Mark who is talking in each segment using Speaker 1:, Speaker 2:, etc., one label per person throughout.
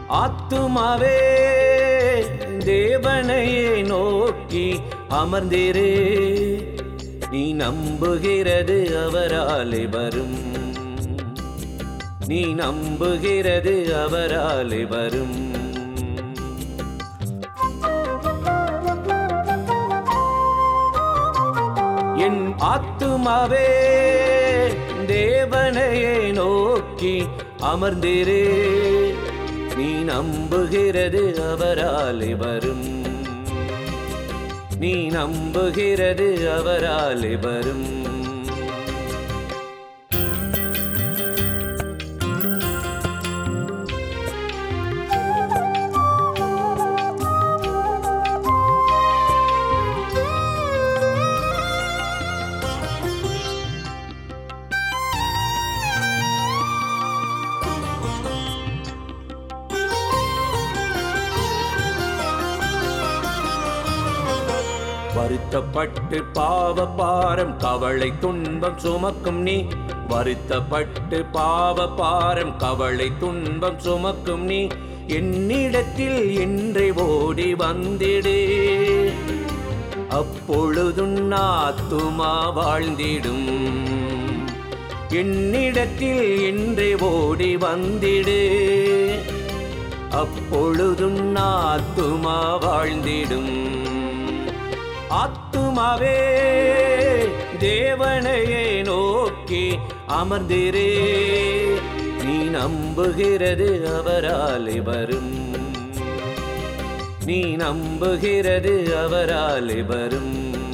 Speaker 1: ஆத்துமாவே தேவனையே நோக்கி அமர்ந்திரே நீ நம்புகிறது அவராலே வரும் நீ நம்புகிறது அவராலே வரும் என் ஆத்துமாவே தேவனையே நோக்கி அமர்ந்திரே நீ நம்புகிறது அவராலே வரும் நீ நம்புகிறது அவராலே வரும் வருத்தப்பட்டு பாவ பாரம் கவலை துன்பம் சுமக்கும் நீ வருத்தப்பட்டு பாவ பாரம் கவலை துன்பம் சுமக்கும் நீ என்னிடத்தில் என்றே ஓடி வந்திடே அப்பொழுதும் ஆத்துமா வாழ்ந்திடும் என்னிடத்தில் என்றே ஓடி வந்திடு அப்பொழுதும் ஆத்துமா வாழ்ந்திடும் ஆத்துமாவே தேவனையே நோக்கி அமர்ந்திரே நீ நம்புகிறது அவராலே வரும் நீ நம்புகிறது அவராலே வரும்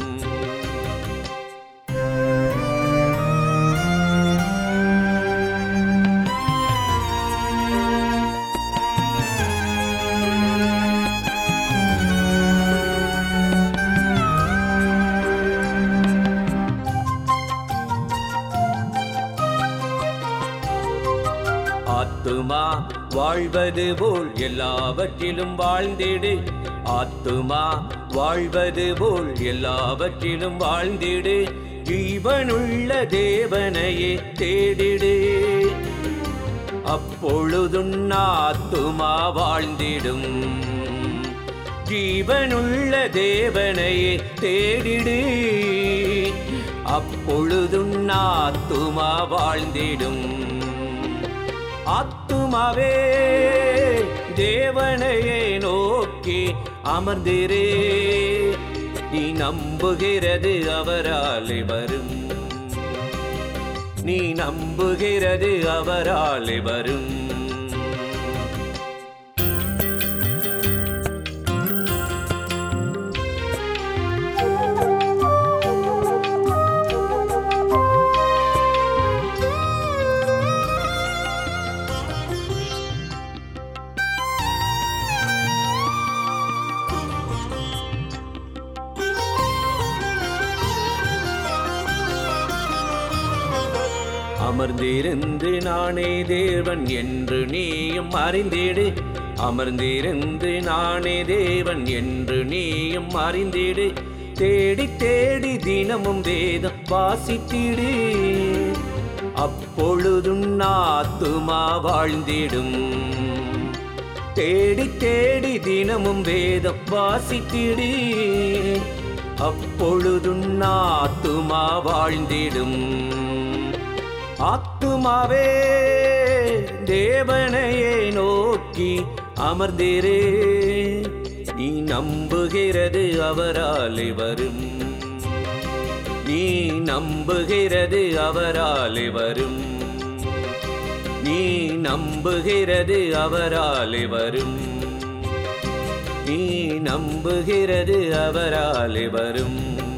Speaker 1: ஆத்துமா வாழ்வது போல் எல்லாவற்றிலும் வாழ்ந்திடு ஆத்துமா வாழ்வது போல் எல்லாவற்றிலும் வாழ்ந்திடு ஜீவனுள்ள தேவனையே தேடிடு அப்பொழுதும் ஆத்துமா வாழ்ந்திடும் ஜீவனுள்ள தேவனையே தேடிடு அப்பொழுதும் ஆத்துமா வாழ்ந்திடும் ஆத்துமாவே தேவனையே நோக்கி அமர்ந்திரே நீ நம்புகிறது அவராலே வரும் நீ நம்புகிறது அவராலே வரும் அமர்ந்திருந்து நானே தேவன் என்று நீயும் அறிந்திடு அமர்ந்திருந்து நானே தேவன் என்று நீயும் அறிந்திடு தேடி தேடி தினமும் வேதம் வாசித்திடு அப்பொழுதும் ஆத்துமா வாழ்ந்திடும் தேடி தேடி தினமும் வேதம் வாசித்திடு அப்பொழுதும் ஆத்துமா வாழ்ந்திடும் ஆத்துமாவே தேவனையே நோக்கி அமர்ந்திரே நீ நம்புகிறது அவராலே வரும் நீ நம்புகிறது அவராலே வரும் நீ நம்புகிறது அவராலே வரும் நீ நம்புகிறது அவராலே வரும்